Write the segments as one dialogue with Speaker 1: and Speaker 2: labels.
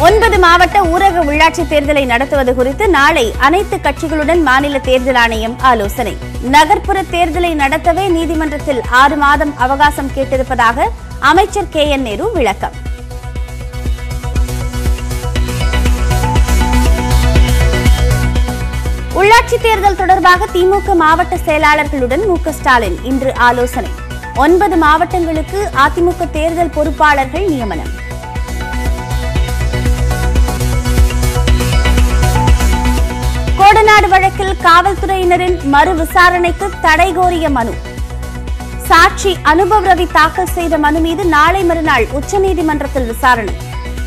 Speaker 1: ஒன்பது மாவட்ட ஊரக உள்ளாட்சி தேர்தலை நடத்துவது குறித்து நாளை அனைத்து கட்சிகளுடன் மாநில தேர்தல் ஆணையம் ஆலோசனை நகர்ப்புற தேர்தலை நடத்தவே நீதிமன்றத்தில் ஆறு மாதம் அவகாசம் கேட்டிருப்பதாக அமைச்சர் கே என் நேரு விளக்கம் உள்ளாட்சி தேர்தல் தொடர்பாக திமுக மாவட்ட செயலாளர்களுடன் மு க ஸ்டாலின் இன்று ஆலோசனை ஒன்பது மாவட்டங்களுக்கு அதிமுக தேர்தல் பொறுப்பாளர்கள் நியமனம் கோடநாடு வழக்கில் காவல்துறையினரின் மறு விசாரணைக்கு தடை கோரிய மனு சாட்சி அனுபவ் ரவி தாக்கல் செய்த மனு மீது நாளை மறுநாள் உச்சநீதிமன்றத்தில் விசாரணை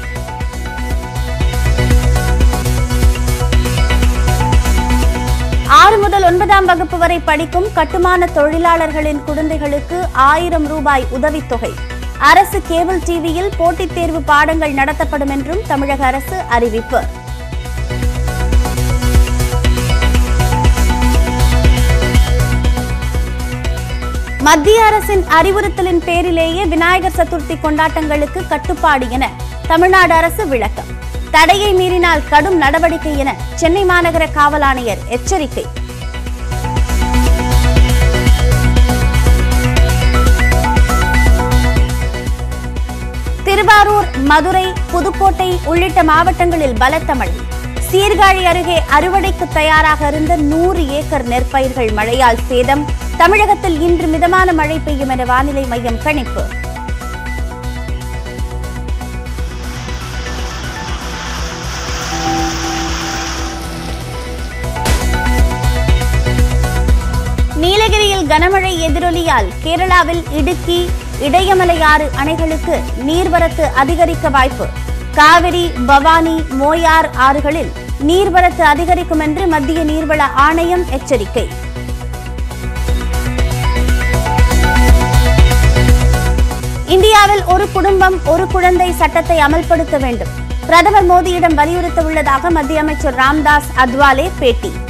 Speaker 1: ஆறு முதல் ஒன்பதாம் வகுப்பு வரை படிக்கும் கட்டுமான தொழிலாளர்களின் குழந்தைகளுக்கு ஆயிரம் ரூபாய் உதவித்தொகை அரசு கேபிள் டிவியில் போட்டித் தேர்வு பாடங்கள் நடத்தப்படும் என்றும் தமிழக அரசு அறிவிப்பு மத்திய அரசின் அறிவுறுத்தலின் பேரிலேயே விநாயகர் சதுர்த்தி கொண்டாட்டங்களுக்கு கட்டுப்பாடு என தமிழ்நாடு அரசு விளக்கம் தடையை மீறினால் கடும் நடவடிக்கை என சென்னை மாநகர காவல் ஆணையர் எச்சரிக்கை திருவாரூர் மதுரை புதுக்கோட்டை உள்ளிட்ட மாவட்டங்களில் பலத்த மழை சீர்காழி அருகே அறுவடைக்கு தயாராக இருந்த நூறு ஏக்கர் நெற்பயிர்கள் மழையால் சேதம் தமிழகத்தில் இன்று மிதமான மழை பெய்யும் என வானிலை மையம் கணிப்பு நீலகிரியில் கனமழை எதிரொலியால் கேரளாவில் இடுக்கி இடையமலையாறு அணைகளுக்கு நீர்வரத்து அதிகரிக்க வாய்ப்பு காவிரி பவானி மோயார் ஆறுகளில் நீர்வரத்து அதிகரிக்கும் என்று மத்திய நீர்வள ஆணையம் எச்சரிக்கை இந்தியாவில் ஒரு குடும்பம் ஒரு குழந்தை சட்டத்தை அமல்படுத்த வேண்டும் பிரதமர் மோடியிடம் வலியுறுத்த உள்ளதாக மத்திய அமைச்சர் ராம்தாஸ் அத்வாலே பேட்டி